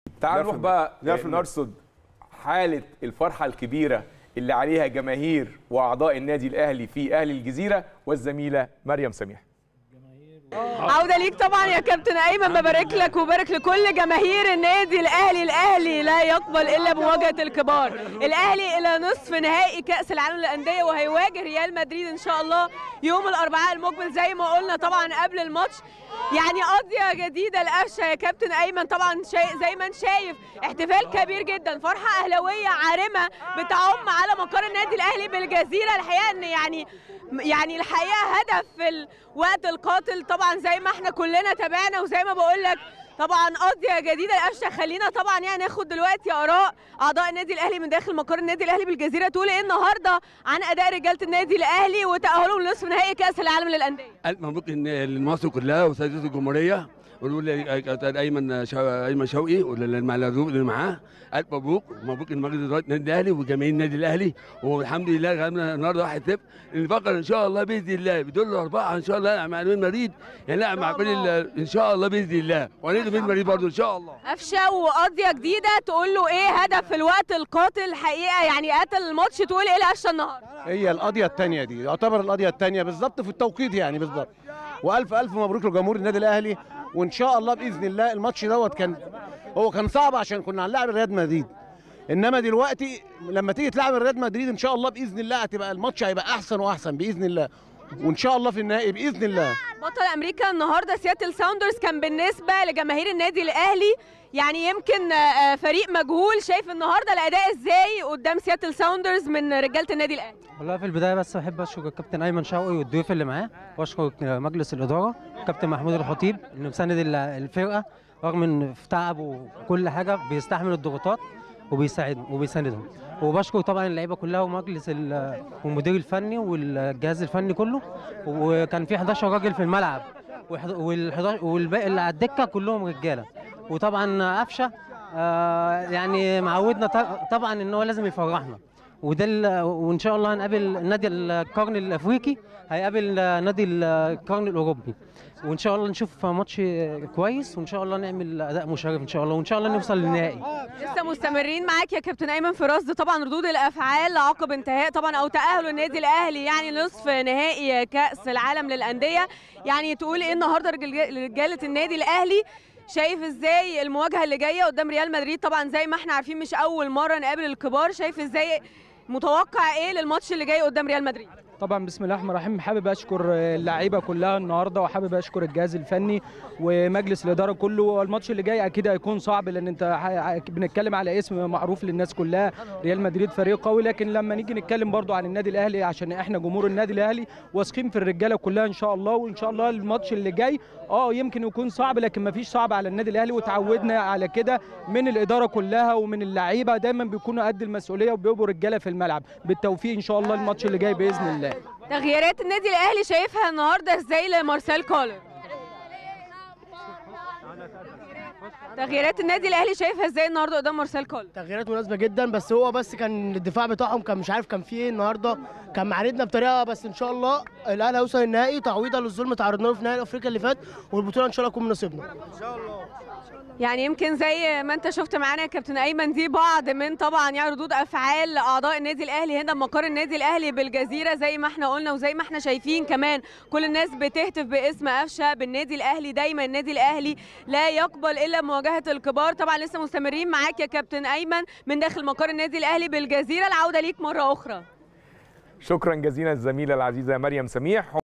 تعال نروح بقى نعرف المهم. نرصد حاله الفرحه الكبيره اللي عليها جماهير واعضاء النادي الاهلي في اهل الجزيره والزميله مريم سميح عودة ليك طبعا يا كابتن ايمن ببارك لك وبارك لكل جماهير النادي الاهلي الاهلي لا يقبل الا بمواجهه الكبار الاهلي الى نصف نهائي كاس العالم للانديه وهيواجه ريال مدريد ان شاء الله يوم الاربعاء المقبل زي ما قلنا طبعا قبل الماتش يعني قضيه جديده لقفشه يا كابتن ايمن طبعا شيء زي ما انت شايف احتفال كبير جدا فرحه اهلاويه عارمه بتعم على مقر النادي الاهلي بالجزيره الحقيقه ان يعني يعني الحقيقه هدف في الوقت القاتل طبعا زي ما احنا كلنا تابعنا وزي ما بقول لك طبعا قضيه جديده لقفشه خلينا طبعا يعني ناخد دلوقتي اراء اعضاء النادي الاهلي من داخل مقر النادي الاهلي بالجزيره تقول ايه النهارده عن اداء رجاله النادي الاهلي وتاهلهم لنصف نهائي كاس العالم للانديه ألف مبروك إن- لمصر كلها وسيدة الجمهورية ونقول لكابتن ايمن شو... ايمن شوقي والمعلومات اللي معاه الف مبروك ومبروك لمجلس اداره النادي الاهلي وجماهير النادي الاهلي والحمد لله غلبنا النهارده 1 0 نفكر ان شاء الله باذن الله بدول اربعه ان شاء الله نلعب مع ريال مدريد نلعب مع كل ال- ان شاء الله باذن الله وهنيجي ريال مدريد برضه ان شاء الله قفشه وقضيه جديده تقول له ايه هدف في الوقت القاتل حقيقه يعني قتل الماتش تقول ايه لقفشه النهارده هي القضيه الثانيه دي يعتبر القضيه الثانيه بالظبط في التوقيت يعني بالظبط والف الف مبروك لجمهور النادي الاهلي وان شاء الله باذن الله الماتش دوت كان هو كان صعب عشان كنا هنلاعب ريال مدريد انما دلوقتي لما تيجي تلعب ريال مدريد ان شاء الله باذن الله هتبقى الماتش هيبقى احسن واحسن باذن الله وان شاء الله في النهائي باذن الله بطل امريكا النهارده سياتل ساوندرز كان بالنسبه لجماهير النادي الاهلي يعني يمكن آه، آه، فريق مجهول شايف النهارده الاداء ازاي قدام سياتل ساوندرز من رجاله النادي الاهلي والله في البدايه بس بحب اشكر الكابتن ايمن شوقي والضيوف اللي معاه واشكر مجلس الاداره كابتن محمود الخطيب انه مساند ال- الفرقه رغم ان في تعب وكل حاجه بيستحمل الضغوطات وبيساعدهم وبيساندهم وبشكر طبعا اللعيبه كلها ومجلس ال- والمدير الفني والجهاز الفني كله وكان في 11 راجل في الملعب وال11 والباقي اللي على الدكه كلهم رجاله وطبعا قفشه آه يعني معودنا ط- طبعا ان هو لازم يفرحنا وده ال- وان شاء الله هنقابل نادي القرن الافريقي هيقابل نادي القرن الاوروبي وان شاء الله نشوف ماتش كويس وان شاء الله نعمل اداء مشرف ان شاء الله وان شاء الله نوصل للنهائي لسه مستمرين معاك يا كابتن ايمن في رصد طبعا ردود الافعال عقب انتهاء طبعا او تاهل النادي الاهلي يعني نصف نهائي كاس العالم للانديه يعني تقول ايه النهارده رجال- رجاله النادي الاهلي شايف ازاي المواجهه اللي جايه قدام ريال مدريد طبعا زي ما احنا عارفين مش اول مره نقابل الكبار شايف ازاي متوقع ايه للماتش اللي جاي قدام ريال مدريد طبعا بسم الله الرحمن الرحيم حابب اشكر اللعيبه كلها النهارده وحابب اشكر الجهاز الفني ومجلس الاداره كله والماتش اللي جاي اكيد هيكون صعب لان انت ح- بنتكلم على اسم معروف للناس كلها ريال مدريد فريق قوي لكن لما نيجي نتكلم برضو عن النادي الاهلي عشان احنا جمهور النادي الاهلي واثقين في الرجاله كلها ان شاء الله وان شاء الله الماتش اللي جاي اه يمكن يكون صعب لكن ما فيش صعب على النادي الاهلي وتعودنا على كده من الاداره كلها ومن اللعيبه دايما بيكونوا قد المسؤوليه وبيبقوا رجاله في الملعب بالتوفيق ان شاء الله الماتش اللي جاي باذن الله تغييرات النادي الاهلي شايفها النهارده ازاي لمارسيل كولر تغييرات النادي الاهلي شايفها ازاي النهارده قدام مارسيل كولر تغييرات مناسبه جدا بس هو بس كان الدفاع بتاعهم كان مش عارف كان فيه ايه النهارده كان معاندنا بطريقه بس ان شاء الله الاهلي هيوصل النهائي تعويضا للظلم تعرضنا له في نهائي افريقيا اللي فات والبطوله ان شاء الله تكون من نصيبنا يعني يمكن زي ما انت شفت معانا يا كابتن ايمن دي بعض من طبعا يعني ردود افعال اعضاء النادي الاهلي هنا مقر النادي الاهلي بالجزيره زي ما احنا قلنا وزي ما احنا شايفين كمان كل الناس بتهتف باسم قفشه بالنادي الاهلي دايما النادي الاهلي لا يقبل الا مواجهه الكبار طبعا لسه مستمرين معاك يا كابتن ايمن من داخل مقر النادي الاهلي بالجزيره العوده ليك مره اخرى شكرا جزيلا الزميله العزيزه مريم سميح